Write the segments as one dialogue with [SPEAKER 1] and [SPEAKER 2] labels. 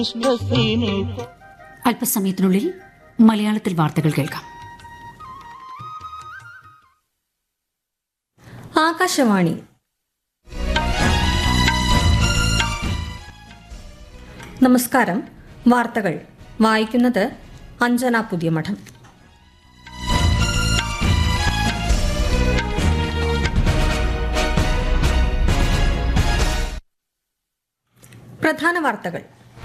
[SPEAKER 1] വിശ്വസിനു
[SPEAKER 2] അല്പസമയത്തിനുള്ളിൽ മലയാളത്തിൽ വാർത്തകൾ കേൾക്കാം
[SPEAKER 3] ആകാശവാണി നമസ്കാരം വാർത്തകൾ വായിക്കുന്നത് അഞ്ജന പുതിയമഠം പ്രധാന വാർത്തകൾ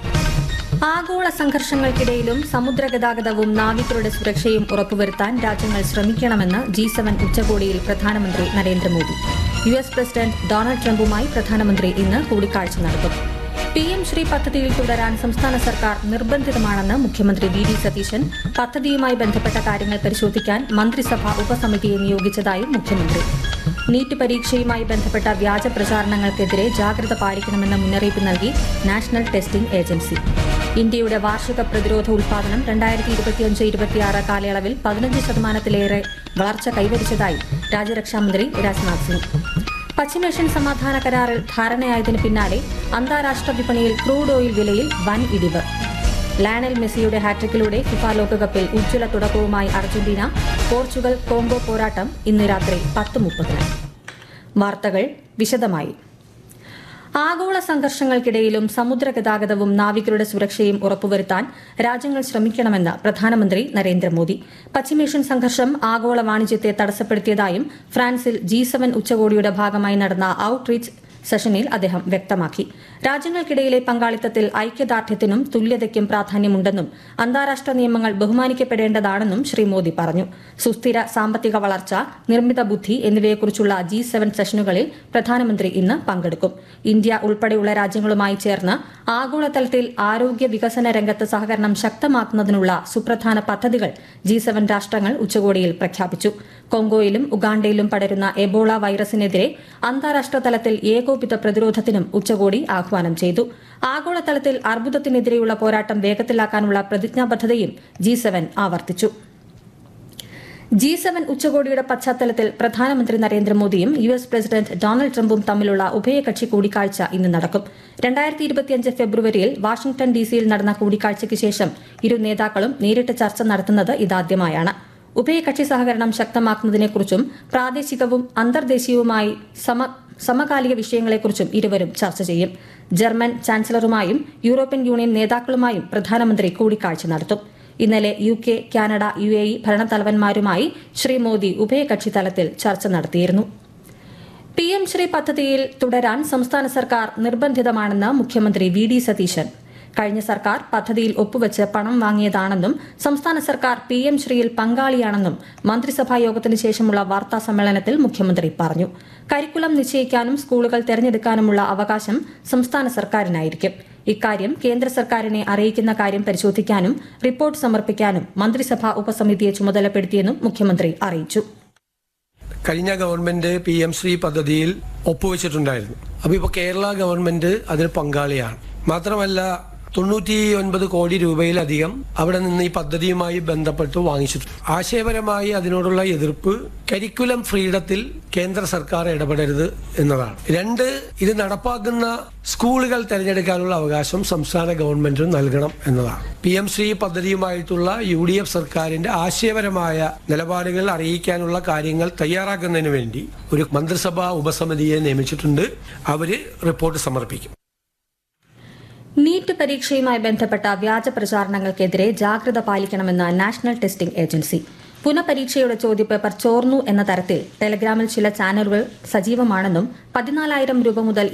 [SPEAKER 3] ആഗോള സംഘർഷങ്ങൾക്കിടയിലും സമുദ്രഗതാഗതവും നാവികരുടെ സുരക്ഷയും ഉറപ്പുവരുത്താൻ രാജ്യങ്ങൾ ശ്രമിക്കണമെന്ന് ജി സെവൻ ഉച്ചകോടിയിൽ പ്രധാനമന്ത്രി Narendra Modi U S president Donald ട്രംപുമായി പ്രധാനമന്ത്രി ഇന്ന് കൂടിക്കാഴ്ച നടത്തും പി എം ശ്രീ പദ്ധതിയിൽ തുടരാൻ സംസ്ഥാന സർക്കാർ നിർബന്ധിതമാണെന്ന് മുഖ്യമന്ത്രി വി ഡി സതീശൻ പദ്ധതിയുമായി ബന്ധപ്പെട്ട കാര്യങ്ങൾ പരിശോധിക്കാൻ മന്ത്രിസഭാ ഉപസമിതിയെ നിയോഗിച്ചതായും മുഖ്യമന്ത്രി നീറ്റ് പരീക്ഷയുമായി ബന്ധപ്പെട്ട വ്യാജ പ്രചാരണങ്ങൾക്കെതിരെ ജാഗ്രത പാലിക്കണമെന്ന മുന്നറിയിപ്പ് നൽകി നാഷണൽ ടെസ്റ്റിംഗ് ഏജൻസി ഇന്ത്യയുടെ വാർഷിക പ്രതിരോധ ഉൽപാദനം രണ്ടായിരത്തി ഇരുപത്തിയഞ്ച് ഇരുപത്തിയാറ് കാലയളവിൽ പതിനഞ്ച് ശതമാനത്തിലേറെ വളർച്ച കൈവരിച്ചതായി രാജ്യരക്ഷാമന്ത്രി രാജ്നാഥ് സിംഗ് പശ്ചിമേഷ്യൻ സമാധാന കരാറിൽ ധാരണയായതിനു പിന്നാലെ അന്താരാഷ്ട്ര വിപണിയിൽ ക്രൂഡ് ഓയിൽ വിലയിൽ വൻ ഇടിവ് ലയണൽ മെസ്സിയുടെ ഹാട്രിക്കിലൂടെ ഫിഫ ലോകകപ്പിൽ ഉജ്ജ്വല തുടക്കവുമായി അർജന്റീന പോർച്ചുഗൽ കോങ്കോ പോരാട്ടം ഇന്ന് രാത്രി പത്ത് മുപ്പതിന് വാർത്തകൾ വിശദമായി ആഗോള സംഘർഷങ്ങൾക്കിടയിലും സമുദ്ര ഗതാഗതവും നാവികരുടെ സുരക്ഷയും ഉറപ്പുവരുത്താൻ രാജ്യങ്ങൾ ശ്രമിക്കണമെന്ന് പ്രധാനമന്ത്രി നരേന്ദ്രമോദി പശ്ചിമേഷ്യൻ സംഘർഷം ആഗോള വാണിജ്യത്തെ തടസ്സപ്പെടുത്തിയതായും ഫ്രാൻസിൽ ജി സെവൻ ഉച്ചകോടിയുടെ ഭാഗമായി നടന്ന ഔട്ട്റീച്ച് സെഷനിൽ അദ്ദേഹം വ്യക്തമാക്കി രാജ്യങ്ങൾക്കിടയിലെ പങ്കാളിത്തത്തിൽ ഐക്യദാർഢ്യത്തിനും തുല്യതയ്ക്കും പ്രാധാന്യമുണ്ടെന്നും അന്താരാഷ്ട്ര നിയമങ്ങൾ ബഹുമാനിക്കപ്പെടേണ്ടതാണെന്നും ശ്രീ മോദി പറഞ്ഞു സുസ്ഥിര സാമ്പത്തിക വളർച്ച നിർമ്മിത ബുദ്ധി എന്നിവയെക്കുറിച്ചുള്ള ജി സെവൻ സെഷനുകളിൽ പ്രധാനമന്ത്രി ഇന്ന് പങ്കെടുക്കും ഇന്ത്യ ഉൾപ്പെടെയുള്ള രാജ്യങ്ങളുമായി ചേർന്ന് ആഗോളതലത്തിൽ ആരോഗ്യ വികസന രംഗത്ത് സഹകരണം ശക്തമാക്കുന്നതിനുള്ള സുപ്രധാന പദ്ധതികൾ ജി സെവൻ രാഷ്ട്രങ്ങൾ ഉച്ചകോടിയിൽ പ്രഖ്യാപിച്ചു കൊങ്കോയിലും ഉഗാണ്ടയിലും പടരുന്ന എബോള വൈറസിനെതിരെ അന്താരാഷ്ട്ര തലത്തിൽ ഏകോപിത പ്രതിരോധത്തിനും ഉച്ചകോടി ആഹ്വാനം ചെയ്തു ആഗോളതലത്തിൽ അർബുദത്തിനെതിരെയുള്ള പോരാട്ടം വേഗത്തിലാക്കാനുള്ള പ്രതിജ്ഞാബദ്ധതയും ജി സെവൻ ആവർത്തിച്ചു ജി സെവൻ ഉച്ചകോടിയുടെ പശ്ചാത്തലത്തിൽ പ്രധാനമന്ത്രി നരേന്ദ്രമോദിയും യു എസ് പ്രസിഡന്റ് ഡൊണാൾഡ് ട്രംപും തമ്മിലുള്ള ഉഭയകക്ഷി കൂടിക്കാഴ്ച ഇന്ന് നടക്കും രണ്ടായിരത്തി ഇരുപത്തിയഞ്ച് ഫെബ്രുവരിയിൽ വാഷിംഗ്ടൺ ഡിസിയിൽ നടന്ന കൂടിക്കാഴ്ചയ്ക്ക് ശേഷം ഇരു നേതാക്കളും നേരിട്ട് ചർച്ച നടത്തുന്നത് ഇതാദ്യമായാണ് ഉഭയകക്ഷി സഹകരണം ശക്തമാക്കുന്നതിനെക്കുറിച്ചും പ്രാദേശികവും അന്തർദേശീയവുമായി സമ സമകാലിക വിഷയങ്ങളെക്കുറിച്ചും ഇരുവരും ചർച്ച ചെയ്യും ജർമ്മൻ ചാൻസലറുമായും യൂറോപ്യൻ യൂണിയൻ നേതാക്കളുമായും പ്രധാനമന്ത്രി കൂടിക്കാഴ്ച നടത്തും ഇന്നലെ U K Canada U A E ഭരണത്തലവന്മാരുമായി ശ്രീ മോദി ഉഭയകക്ഷി തലത്തിൽ ചർച്ച നടത്തിയിരുന്നു പി എം ശ്രീ പദ്ധതിയിൽ തുടരാൻ സംസ്ഥാന സർക്കാർ നിർബന്ധിതമാണെന്ന് മുഖ്യമന്ത്രി വി ഡി സതീശൻ കഴിഞ്ഞ സർക്കാർ പദ്ധതിയിൽ ഒപ്പുവെച്ച് പണം വാങ്ങിയതാണെന്നും സംസ്ഥാന സർക്കാർ പി എം ശ്രീയിൽ പങ്കാളിയാണെന്നും മന്ത്രിസഭാ യോഗത്തിന് ശേഷമുള്ള വാർത്താ സമ്മേളനത്തിൽ മുഖ്യമന്ത്രി പറഞ്ഞു കരിക്കുലം നിശ്ചയിക്കാനും സ്കൂളുകൾ തെരഞ്ഞെടുക്കാനുമുള്ള അവകാശം സംസ്ഥാന സർക്കാരിനായിരിക്കും ഇക്കാര്യം കേന്ദ്ര സർക്കാരിനെ അറിയിക്കുന്ന കാര്യം പരിശോധിക്കാനും റിപ്പോർട്ട് സമർപ്പിക്കാനും മന്ത്രിസഭാ ഉപസമിതിയെ ചുമതലപ്പെടുത്തിയെന്നും മുഖ്യമന്ത്രി അറിയിച്ചു
[SPEAKER 4] കഴിഞ്ഞ ഗവൺമെന്റ് പി എം ശ്രീ പദ്ധതിയിൽ ഒപ്പുവെച്ചിട്ടുണ്ടായിരുന്നു അപ്പൊ ഇപ്പൊ കേരള ഗവൺമെന്റ് അതിൽ പങ്കാളിയാണ് മാത്രമല്ല തൊണ്ണൂറ്റി ഒൻപത് കോടി രൂപയിലധികം അവിടെ നിന്ന് ഈ പദ്ധതിയുമായി ബന്ധപ്പെട്ട് വാങ്ങിച്ചിട്ടുണ്ട് ആശയപരമായി അതിനോടുള്ള എതിർപ്പ് കരിക്കുലം ഫ്രീഡത്തിൽ കേന്ദ്ര സർക്കാർ ഇടപെടരുത് എന്നതാണ് രണ്ട് ഇത് നടപ്പാക്കുന്ന സ്കൂളുകൾ തിരഞ്ഞെടുക്കാനുള്ള അവകാശം സംസ്ഥാന ഗവൺമെന്റിന് നൽകണം എന്നതാണ് പി എം ശ്രീ പദ്ധതിയുമായിട്ടുള്ള യു ഡി എഫ് സർക്കാരിന്റെ ആശയപരമായ നിലപാടുകൾ അറിയിക്കാനുള്ള കാര്യങ്ങൾ തയ്യാറാക്കുന്നതിന് വേണ്ടി ഒരു മന്ത്രിസഭാ ഉപസമിതിയെ നിയമിച്ചിട്ടുണ്ട് അവര് റിപ്പോർട്ട് സമർപ്പിക്കും
[SPEAKER 3] നീറ്റ് പരീക്ഷയുമായി ബന്ധപ്പെട്ട വ്യാജ പ്രചാരണങ്ങൾക്കെതിരെ ജാഗ്രത പാലിക്കണമെന്ന് നാഷണൽ ടെസ്റ്റിംഗ് ഏജൻസി പുനഃപരീക്ഷയുടെ ചോദ്യപേപ്പർ ചോർന്നു എന്ന തരത്തിൽ ടെലഗ്രാമിൽ ചില ചാനലുകൾ സജീവമാണെന്നും പതിനാലായിരം രൂപ മുതൽ